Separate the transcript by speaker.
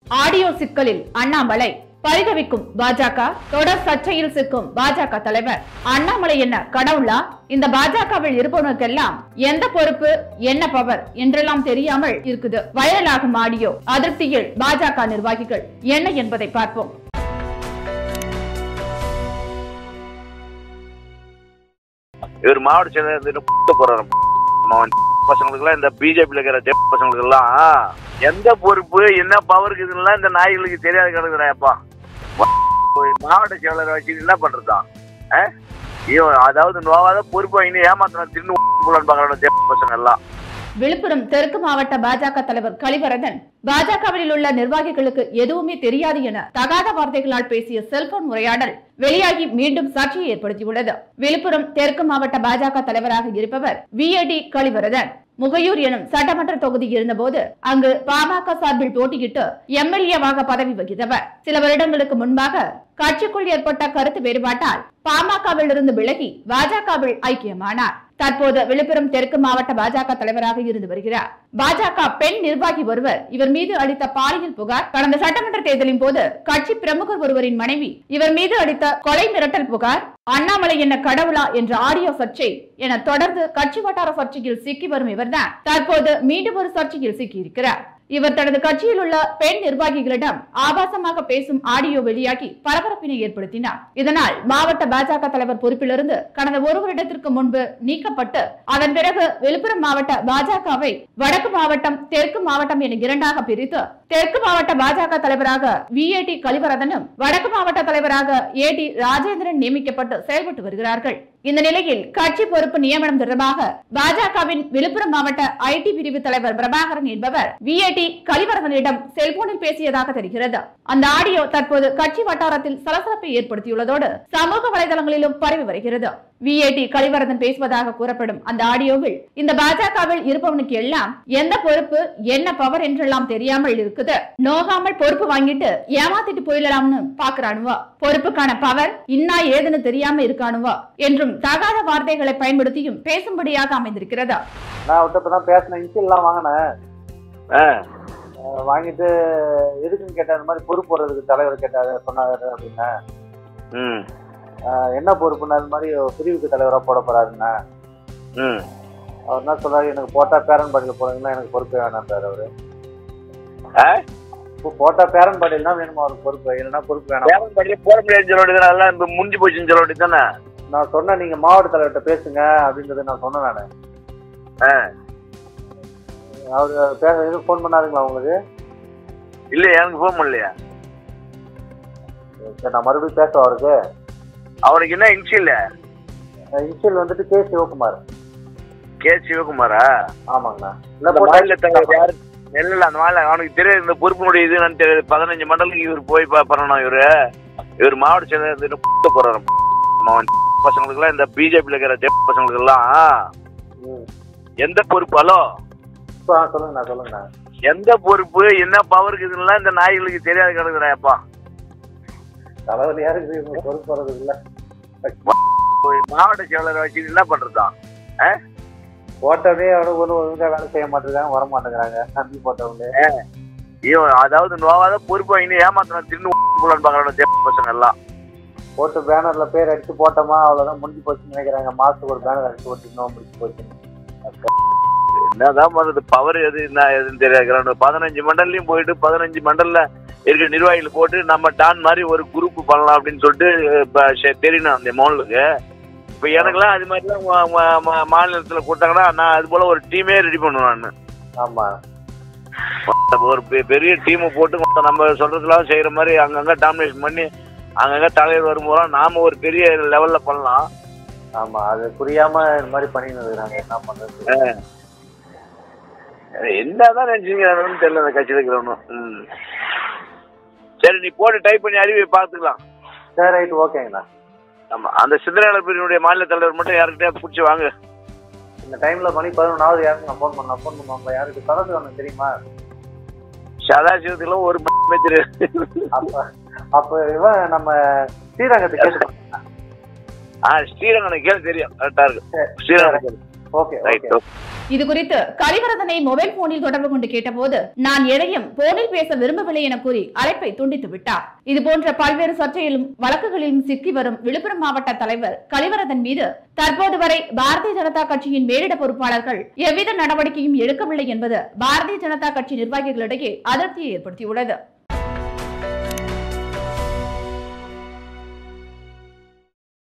Speaker 1: Audio சிக்கலில் அண்ணாமலை பரிதவிக்கும் பாஜக தொடர் சர்ச்சையில் சிக்கும் பாஜக தலைவர் அண்ணாமலை என்ன கடவுளா இந்த பாஜகவில் இருப்பவனுக்கெல்லாம் எந்த பொறுப்பு என்ன பவர் என்றெல்லாம் தெரியாமல் இருக்குது வைரலாகும் ஆடியோ அதிருப்தியில் பாஜக நிர்வாகிகள் என்ன என்பதை பார்ப்போம்
Speaker 2: இவர் மாவட்ட செயலர் இருந்துட்டு போறாரு பசங்களுக்கு எல்லாம் இந்த பிஜேபியில் இருக்கிற ஜெப் பசங்களுக்கு எல்லாம் எந்த பொறுப்பு என்ன பவர் இருக்குதுன்னா இந்த நாய்களுக்கு தெரியாது கிடக்குறாப்பா மாவட்ட செயலரை வச்சு என்ன பண்றதான் ஆ? இவன் அதாவது நோவாத பொறுப்பு வாங்கி ஏமாத்தின திருன்னு போலான்னு பாக்குறாங்க ஜெப் பசங்க எல்லாம்
Speaker 1: விழுப்புரம் தெற்கு மாவட்ட பாஜக தலைவர் கலிவரதன் பாஜகவில் உள்ள நிர்வாகிகளுக்கு எதுவுமே தெரியாது என தகாத வார்த்தைகளால் பேசிய செல்போன் உரையாடல் வெளியாகி மீண்டும் சர்ச்சையை ஏற்படுத்தியுள்ளது விழுப்புரம் தெற்கு மாவட்ட பாஜக தலைவராக இருப்பவர் விஏடி கலிவரதன் முகையூர் எனும் சட்டமன்ற தொகுதி இருந்தபோது அங்கு பாமக சார்பில் போட்டியிட்டு எம்எல்ஏவாக பதவி வகித்தவர் சில வருடங்களுக்கு முன்பாக கட்சிக்குள் ஏற்பட்ட கருத்து வேறுபாட்டால் பாமகவில் இருந்து விலகி பாஜகவில் ஐக்கியமானார் தற்போது விழுப்புரம் தெற்கு மாவட்ட பாஜக தலைவராக இருந்து வருகிறார் பாஜக பெண் நிர்வாகி ஒருவர் இவர் மீது அளித்த பாலியல் புகார் கடந்த சட்டமன்ற தேர்தலின் போது கட்சி பிரமுகர் ஒருவரின் மனைவி இவர் மீது அளித்த கொலை மிரட்டல் புகார் அண்ணாமலை என்ன கடவுளா என்ற ஆடியோ சர்ச்சை என தொடர்ந்து கட்சி வட்டார சர்ச்சையில் சிக்கி வரும் இவர்தான் தற்போது மீண்டும் ஒரு சர்ச்சையில் சிக்கியிருக்கிறார் இவர் தனது கட்சியில் உள்ள பெண் நிர்வாகிகளிடம் ஆபாசமாக பேசும் ஆடியோ வெளியாகி பரபரப்பினை ஏற்படுத்தினார் இதனால் மாவட்ட பாஜக தலைவர் பொறுப்பிலிருந்து கடந்த ஒரு வருடத்திற்கு முன்பு நீக்கப்பட்டு அதன் பிறகு விழுப்புரம் மாவட்ட பாஜகவை வடக்கு மாவட்டம் தெற்கு மாவட்டம் என இரண்டாக பிரித்து தெற்கு மாவட்ட பாஜக தலைவராக விஏடி கலிவரதனும் வடக்கு மாவட்ட தலைவராக ஏடி ராஜேந்திரன் நியமிக்கப்பட்டு செயல்பட்டு வருகிறார்கள் இந்த நிலையில் கட்சி பொறுப்பு நியமனம் தொடர்பாக பாஜகவின் விழுப்புரம் மாவட்ட ஐடி பிரிவு தலைவர் பிரபாகரன் என்பவர் விஏடி கலிவரதனிடம் செல்போனில் பேசியதாக தெரிகிறது அந்த ஆடியோ தற்போது கட்சி வட்டாரத்தில் சலசலப்பை ஏற்படுத்தியுள்ளதோடு சமூக வலைதளங்களிலும் பரவி வருகிறது விஏடி கலிவரதன் பேசுவதாக கூறப்படும் அந்த ஆடியோவில் இந்த பாஜகவில் இருப்பவனுக்கு எல்லாம் எந்த பொறுப்பு என்ன பவர் என்றெல்லாம் தெரியாமல் இருக்குது நோகாமல் பொறுப்பு வாங்கிட்டு ஏமாத்திட்டு போயிடலாம்னு பாக்குறானுவா பொறுப்புக்கான பவர் இன்னா ஏதுன்னு தெரியாம இருக்கானுவா என்றும் தகாத வார்த்தைகளை பயன்படுத்தியும் பேசும்படியாக அமைந்திருக்கிறது
Speaker 3: நான் அவர்கிட்ட இப்போ தான் பேசினேன் இன்சில்லாம் வாங்கினேன்
Speaker 2: ஆ,
Speaker 3: அஹ் வாங்கிட்டு எதுக்குன்னு கேட்டேன் இந்த மாதிரி பொறுப்பு போடுறதுக்கு தலைவர் கேட்டாரு சொன்னாரு அப்படின்னா
Speaker 2: ம்
Speaker 3: அஹ் என்ன பொறுப்புன்னா இது மாதிரி பிரிவுக்கு தலைவராக போட போறாருன்னா
Speaker 2: ம்
Speaker 3: அவர் என்ன சொல்றாரு எனக்கு போட்டா பேரன் பாட்டியில் போறீங்கன்னா எனக்கு பொறுப்பு வேணாம்ன்றாரு அவரு
Speaker 2: ஆ?
Speaker 3: இப்போ போட்டா பேரன் பாட்டில் தான் வேணுமா அவருக்கு பொறுப்பு இல்லைன்னா பொறுப்பு வேணாம்
Speaker 2: பேரன் படியில போட முடியாதுன்னு சொல்ல வேண்டியது எல்லாம் இப்ப முடிஞ்சு போச்சுன்னு சொல்ல வேண்டியது தானே
Speaker 3: நான் சொன்னேன் நீங்க மாவட்ட தலைவர்கிட்ட பேசுங்க அப்படின்றத நான் சொன்னேன் நான்
Speaker 2: ஆ.
Speaker 3: அவர் பேச எதுவும் ஃபோன் பண்ணாருங்களா உங்களுக்கு
Speaker 2: இல்லையா எனக்கு ஃபோன் பண்ணலையா
Speaker 3: சரி நான் மறுபடியும் பேச அவருக்கு
Speaker 2: அவனுக்கு என்ன இன்சியல்
Speaker 3: இன்சியல் வந்துட்டு கே சிவகுமார்
Speaker 2: கே சிவகுமாரா
Speaker 3: ஆமாங்கண்ணா
Speaker 2: இந்த
Speaker 3: இல்லை
Speaker 2: மாநில தலைவர் யாரு இல்ல இல்ல அந்த மாதிரி அவனுக்கு தெரியாது இந்த பொறுப்பினுடைய இது என்னன்னு தெரியாது பதினஞ்சு மண்டலுக்கு இவர் போய் பா- பண்ணணும் இவரு இவர் மாவட்ட செயலர் இருந்துட்டு போறாரு அவன் பசங்களுக்கு எல்லாம் இந்த பிஜேபியில் இருக்கிற ஜெப் பசங்களுக்கு எல்லாம் எந்த பொறுப்பு ஹலோ
Speaker 3: இப்போ சொல்லுங்கண்ணா சொல்லுங்கண்ணா
Speaker 2: எந்த பொறுப்பு என்ன பவர் இருக்குதுன்னா இந்த நாய்களுக்கு தெரியாது கிடக்குறாப்பா
Speaker 3: தலைவர் யாருக்கு இவங்க பொறுப்பு வர்றது இல்ல
Speaker 2: மாவட்ட செயலரை வச்சு என்ன பண்றதான்
Speaker 3: போட்டோடனே அவனுக்கு ஒன்றும் ஒழுங்கா வேலை செய்ய மாட்டேங்கிறாங்க வர மாட்டேங்கிறாங்க நம்பி போட்டவங்க
Speaker 2: இவன் அதாவது நோவாத பொறுப்பு வாங்கி ஏமாத்தின திருன்னு போலான்னு பாக்குறாங்க ஜெப் பசங்க எல்லாம்
Speaker 3: போட்டு பேனர்ல பேர் அடிச்சு போட்டோமா அவ்வளவுதான் முடிஞ்சு போச்சுன்னு நினைக்கிறாங்க மாசத்துக்கு ஒரு பேனர் அடிச்சு ஓட்டிக்கணும் முடிஞ்சு போச்சு
Speaker 2: என்னதான் பண்றது பவர் எது என்ன எதுன்னு தெரியாது பதினஞ்சு மண்டல்லையும் போயிட்டு பதினஞ்சு மண்டல்ல இருக்கிற நிர்வாகிகள் போட்டு நம்ம டான் மாதிரி ஒரு குரூப் பண்ணலாம் அப்படின்னு சொல்லிட்டு இப்ப சே- தெரியணும் அந்த மோனலுக்கு இப்ப எனக்கெல்லாம் அது மாதிரிலாம் மா- மா- மா- மாநிலத்துல கூட்டாங்கன்னா நான் அது போல ஒரு டீமே ரெடி பண்ணுவேன் நான்
Speaker 3: ஆமா
Speaker 2: ஒரு பெ- பெரிய டீமை போட்டு மொத்தம் நம்ம சொல்றதுலாம் செய்யற மாதிரி அங்கங்க டாமினேஷன் பண்ணி அங்கங்க தலைவர் வரும்போது நாம ஒரு பெரிய லெவல்ல பண்ணலாம்
Speaker 3: ஆமா அது புரியாம இந்த மாதிரி பண்ணிட்டு இருக்கிறாங்க என்ன பண்றது
Speaker 2: என்னதான் நினைச்சுக்கிறாங்கன்னு தெரியல அந்த கட்சியில் இருக்கிறவனும் ம். சரி நீ போட்டு டைப் பண்ணி அறிவை பார்த்துக்கலாம்
Speaker 3: சரி ரைட் ஓகேங்கண்ணா
Speaker 2: ஆமா அந்த சிந்தனையாளர் பிரிவினுடைய மாநில தலைவர் மட்டும் யாருக்கிட்டே பிடிச்சி வாங்க
Speaker 3: இந்த டைம்ல மணி பதினொன்றாவது யாருக்கு நான் ஃபோன் பண்ணலாம் ஃபோன் பண்ணுவாங்க யாருக்கு தொடர்பு ஒன்று தெரியுமா
Speaker 2: சதாசிவத்துக்குலாம் ஒரு மட்டுமே தெரியாது
Speaker 3: அப்ப அப்ப இவன் நம்ம ஸ்ரீரங்கத்தை கேட்டு
Speaker 2: ஆ ஸ்ரீரங்கனை கேள்வி தெரியும் கரெக்டா இருக்கு ஸ்ரீரங்கனை கேளு
Speaker 3: ஓகே
Speaker 2: ரைட்
Speaker 3: ஓகே
Speaker 1: இது குறித்து கலிவரதனை மொபைல் போனில் தொடர்பு கொண்டு கேட்டபோது நான் எதையும் போனில் பேச விரும்பவில்லை என கூறி அழைப்பை துண்டித்து விட்டார் இதுபோன்ற பல்வேறு சர்ச்சையிலும் வழக்குகளிலும் சிக்கி வரும் விழுப்புரம் மாவட்ட தலைவர் கலிவரதன் மீது தற்போது வரை பாரதிய ஜனதா கட்சியின் மேலிட பொறுப்பாளர்கள் எவ்வித நடவடிக்கையும் எடுக்கவில்லை என்பது பாரதிய ஜனதா கட்சி நிர்வாகிகளிடையே அதிருப்தியை ஏற்படுத்தியுள்ளது